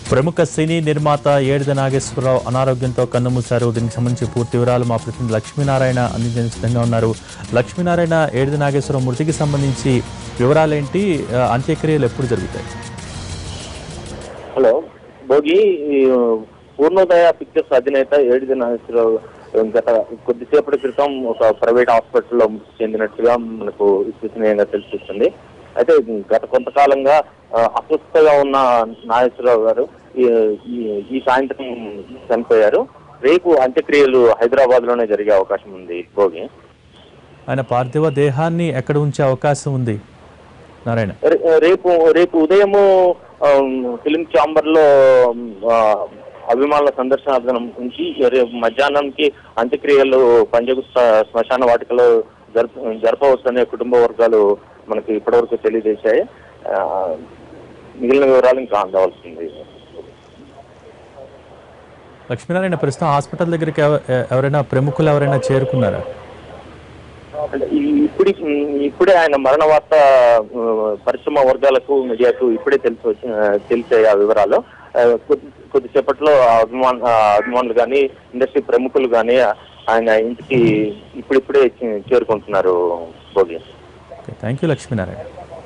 ప్రముఖ సినీ నిర్మాత ఏడిద నాగేశ్వరరావు అనారోగ్యంతో కన్నుమూశారు దీనికి సంబంధించి పూర్తి వివరాలు మా ప్రతినిధి లక్ష్మీనారాయణ అందించే సిద్ధంగా ఉన్నారు లక్ష్మీనారాయణ ఏడిద నాగేశ్వరరావు మృతికి సంబంధించి వివరాలేంటి ఆ, అంత్యక్రియలు ఎప్పుడు జరుగుతాయి హలో భోగి ఈ పూర్ణోదయ పిక్చర్స్ అధినేత ఏడిది నాగేశ్వరరావు గత కొద్దిసేపటి క్రితం ఒక ప్రైవేట్ హాస్పిటల్లో మృతి చెందినట్టుగా మనకు విశ్వసనీయంగా తెలిసిస్తుంది అయితే గత కొంతకాలంగా ఆ, అస్వస్థగా ఉన్న నాగేశ్వరరావు గారు ఈ- ఈ- ఈ సాయంత్రం చనిపోయారు రేపు అంత్యక్రియలు హైదరాబాద్ లోనే జరిగే అవకాశం ఉంది భోగి ఆయన పార్థివ దేహాన్ని ఎక్కడ ఉంచే అవకాశం ఉంది నారాయణ రే- రేపు రేపు ఉదయము ఫిలిం ఛాంబర్ లో ఆ, అభిమానుల సందర్శనార్థం నుంచి రేపు మధ్యాహ్నంకి అంత్యక్రియలు పంజగు శ్మ- శ్మశాన వాటికలో జరప జరపవచ్చనే కుటుంబ వర్గాలు మనకి ఇప్పటివరకు తెలియజేశాయి ఆ, మిగిలిన వివరాలు ఇంకా అందవలసింది లక్ష్మీనారాయణ ప్రస్తుతం హాస్పిటల్ దగ్గరికి ఎవ- ఎవరైనా ప్రముఖులు ఎవరైనా చేరుకున్నారా అంటే ఈ- ఇప్పుడు ఇప్పుడే ఆయన మరణ వార్త ఆ, పరిశ్రమ వర్గాలకు మీడియాకు ఇప్పుడే తెలిసి వచ్చి ఆ, తెలిసే ఆ వివరాలు ఆ, కొద్ది కొద్దిసేపట్లో ఆ అభిమాన్ ఆ అభిమానులు కానీ ఇండస్ట్రీ ప్రముఖులు కానీ ఆయన ఇంటికి ఇప్పుడిప్పుడే చే- చేరుకుంటున్నారు భోగి థ్యాంక్ యూ లక్ష్మీనారాయణ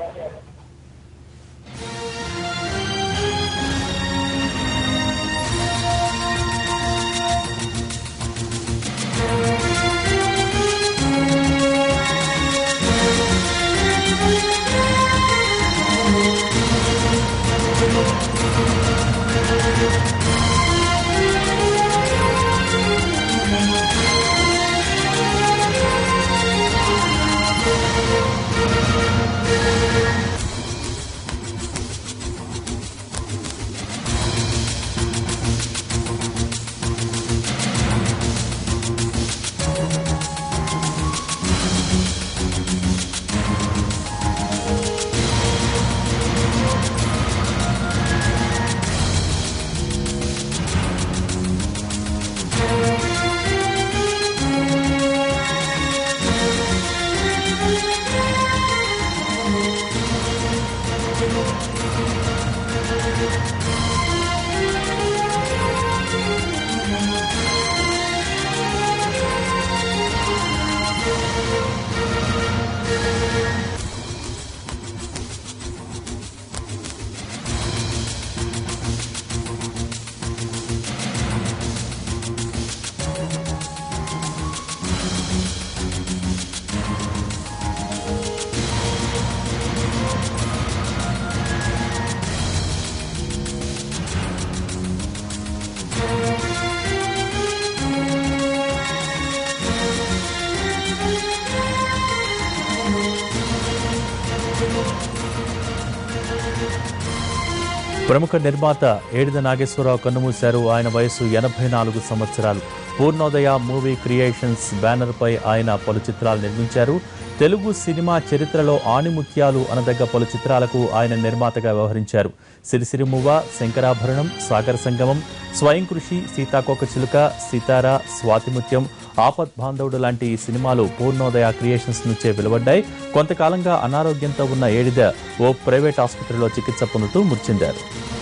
ప్రముఖ నిర్మాత ఏడిద నాగేశ్వరరావు కన్నుమూశారు ఆయన వయసు ఎనభై నాలుగు సంవత్సరాలు పూర్ణోదయ మూవీ క్రియేషన్స్ బ్యానర్పై ఆయన పలు చిత్రాలు నిర్మించారు తెలుగు సినిమా చరిత్రలో ఆణిముత్యాలు అనదగ్గ పలు చిత్రాలకు ఆయన నిర్మాతగా వ్యవహరించారు సిరిసిరిమువ్వ శంకరాభరణం సాగర సంగమం స్వయం కృషి సీతాకోక చిలుక సితార స్వాతిముత్యం ఆపద్ బాంధవుడు లాంటి ఈ సినిమాలు పూర్ణోదయ క్రియేషన్స్ నుంచే వెలువడ్డాయి కొంతకాలంగా అనారోగ్యంతో ఉన్న ఏడిద ఓ ప్రైవేట్ ఆసుపత్రిలో చికిత్స పొందుతూ మృతి చెందారు